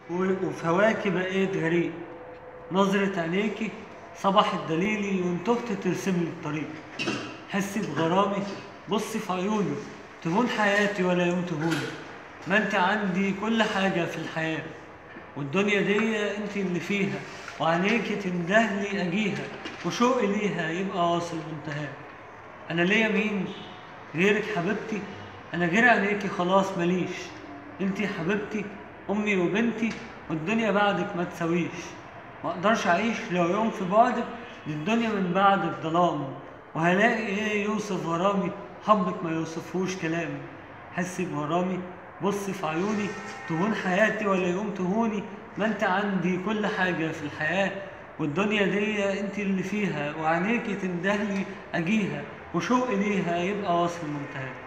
و- وفي هواكي بقيت غريق نظرة عينيكي صبحت دليلي وانتهت ترسملي الطريق حسي بغرامي بصي في عيوني تهون حياتي ولا يوم تهوني ما انت عندي كل حاجة في الحياة والدنيا دي انت اللي فيها وعينيكي تندهلي اجيها وشوقي ليها يبقى واصل منتهاه انا ليا مين غيرك حبيبتي انا غير عينيكي خلاص ماليش انتي حبيبتي امي وبنتي والدنيا بعدك ما تساويش ما اقدرش اعيش لو يوم في بعدك دي الدنيا من بعدك ظلام وهلاقي ايه يوصف غرامي حبك ما يوصفهوش كلام حسي بغرامي بصي في عيوني تهون حياتي ولا يوم تهوني ما انت عندي كل حاجة في الحياة والدنيا دي انت اللي فيها وعينيكي تندهلي اجيها وشوقي ليها يبقى واصل منتهى